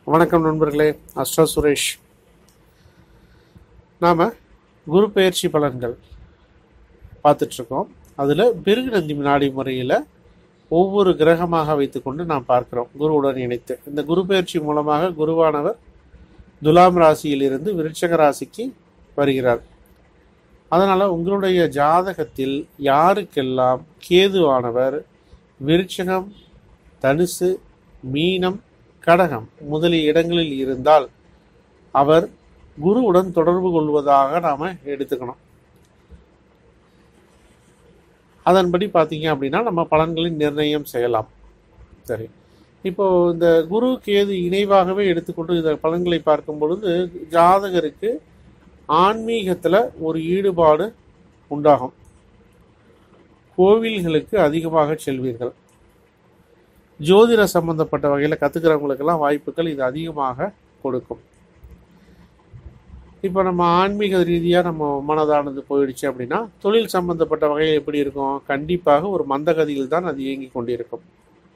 வணக்கம் நண்பர்களே அஸ்ட்ரா சுரேஷ் நாம் குரு பெயர்ச்சி பலன்கள் பார்த்துட்ருக்கோம் அதில் பிருகுநந்தி நாடி முறையில் ஒவ்வொரு கிரகமாக வைத்துக்கொண்டு நாம் பார்க்கிறோம் குருவுடன் இணைத்து இந்த குரு பெயர்ச்சி மூலமாக குருவானவர் துலாம் ராசியிலிருந்து விருட்சக ராசிக்கு வருகிறார் அதனால் உங்களுடைய ஜாதகத்தில் யாருக்கெல்லாம் கேதுவானவர் விருட்சகம் தனுசு மீனம் கடகம் முதலிய இடங்களில் இருந்தால் அவர் குருவுடன் தொடர்பு கொள்வதாக நாம் எடுத்துக்கணும் அதன்படி பார்த்தீங்க அப்படின்னா நம்ம பலன்களை நிர்ணயம் செய்யலாம் சரி இப்போ இந்த குரு கேது இணைவாகவே எடுத்துக்கொண்டு இந்த பலன்களை பார்க்கும் பொழுது ஜாதகருக்கு ஆன்மீகத்தில் ஒரு ஈடுபாடு உண்டாகும் கோவில்களுக்கு அதிகமாக செல்வீர்கள் ஜோதிட சம்பந்தப்பட்ட வகையில் கற்றுக்கிறவங்களுக்கெல்லாம் வாய்ப்புகள் இது அதிகமாக கொடுக்கும் இப்போ நம்ம ஆன்மீக ரீதியாக நம்ம மனதானது போயிடுச்சு அப்படின்னா தொழில் சம்பந்தப்பட்ட வகையில் எப்படி இருக்கும் கண்டிப்பாக ஒரு மந்தகதியில் தான் அது இயங்கி கொண்டிருக்கும்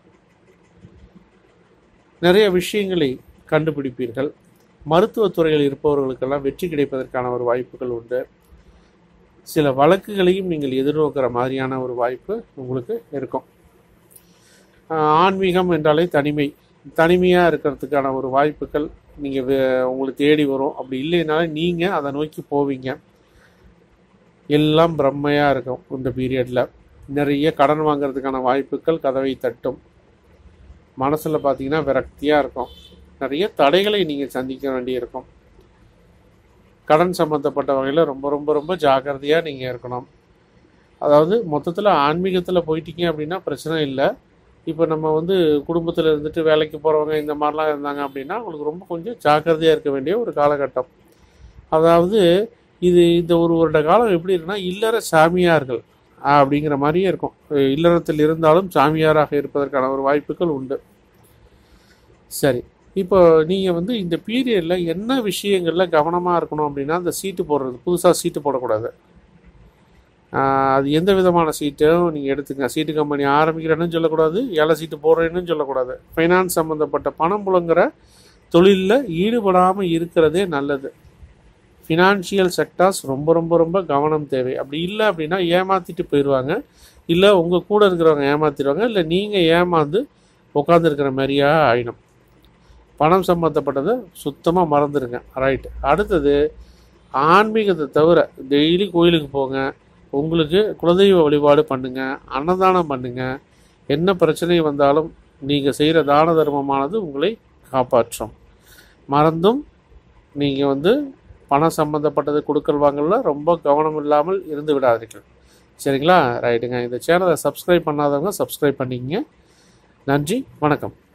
நிறைய விஷயங்களை கண்டுபிடிப்பீர்கள் மருத்துவத்துறையில் இருப்பவர்களுக்கெல்லாம் வெற்றி கிடைப்பதற்கான ஒரு வாய்ப்புகள் உண்டு சில வழக்குகளையும் நீங்கள் எதிர்நோக்கிற மாதிரியான ஒரு வாய்ப்பு உங்களுக்கு இருக்கும் ஆஹ் ஆன்மீகம் என்றாலே தனிமை தனிமையாக இருக்கிறதுக்கான ஒரு வாய்ப்புகள் நீங்கள் உங்களுக்கு தேடி வரும் அப்படி இல்லைனாலும் நீங்கள் அதை நோக்கி போவீங்க எல்லாம் பிரம்மையாக இருக்கும் இந்த பீரியடில் நிறைய கடன் வாங்குறதுக்கான வாய்ப்புகள் கதவை தட்டும் மனசில் பார்த்தீங்கன்னா விரக்தியாக இருக்கும் நிறைய தடைகளை நீங்கள் சந்திக்க வேண்டியிருக்கும் கடன் சம்மந்தப்பட்ட வகையில் ரொம்ப ரொம்ப ரொம்ப ஜாக்கிரதையாக நீங்கள் இருக்கணும் அதாவது மொத்தத்தில் ஆன்மீகத்தில் போயிட்டீங்க அப்படின்னா பிரச்சனை இல்லை இப்போ நம்ம வந்து குடும்பத்தில் இருந்துட்டு வேலைக்கு போகிறவங்க இந்த மாதிரிலாம் இருந்தாங்க அப்படின்னா உங்களுக்கு ரொம்ப கொஞ்சம் ஜாக்கிரதையாக இருக்க வேண்டிய ஒரு காலகட்டம் அதாவது இது இந்த ஒரு வருட காலம் எப்படி இருக்குன்னா இல்லற சாமியார்கள் அப்படிங்கிற மாதிரியே இருக்கும் இல்லறத்தில் இருந்தாலும் சாமியாராக இருப்பதற்கான ஒரு வாய்ப்புகள் உண்டு சரி இப்போ நீங்கள் வந்து இந்த பீரியடில் என்ன விஷயங்களில் கவனமாக இருக்கணும் அப்படின்னா அந்த சீட்டு போடுறது புதுசாக சீட்டு போடக்கூடாது ஆஹ் அது எந்த விதமான சீட்டும் நீங்கள் எடுத்துங்க சீட்டு கம்பெனி ஆரம்பிக்கிறேன்னு சொல்லக்கூடாது ஏழை சீட்டு போடுறேன்னு சொல்லக்கூடாது ஃபைனான்ஸ் சம்மந்தப்பட்ட பணம் புழங்குற தொழிலில் ஈடுபடாமல் இருக்கிறதே நல்லது ஃபினான்ஷியல் செக்டார்ஸ் ரொம்ப ரொம்ப ரொம்ப கவனம் தேவை அப்படி இல்லை அப்படின்னா ஏமாற்றிட்டு போயிடுவாங்க இல்லை உங்கள் கூட இருக்கிறவங்க ஏமாத்திடுவாங்க இல்லை நீங்கள் ஏமாந்து உட்காந்துருக்கிற மாதிரியா ஆயிடும் பணம் சம்மந்தப்பட்டதை சுத்தமாக மறந்துடுங்க ரைட் அடுத்தது ஆன்மீகத்தை தவிர டெய்லி கோயிலுக்கு போங்க உங்களுக்கு குலதெய்வ வழிபாடு பண்ணுங்க அன்னதானம் பண்ணுங்க என்ன பிரச்சனை வந்தாலும் நீங்கள் செய்கிற தான தர்மமானது உங்களை காப்பாற்றும் மறந்தும் நீங்கள் வந்து பணம் சம்மந்தப்பட்டது கொடுக்கல் வாங்கல ரொம்ப கவனம் இல்லாமல் இருந்து விடாதீர்கள் சரிங்களா ரைட்டுங்க இந்த சேனலை சப்ஸ்கிரைப் பண்ணாதவங்க சப்ஸ்கிரைப் பண்ணிக்கங்க நன்றி வணக்கம்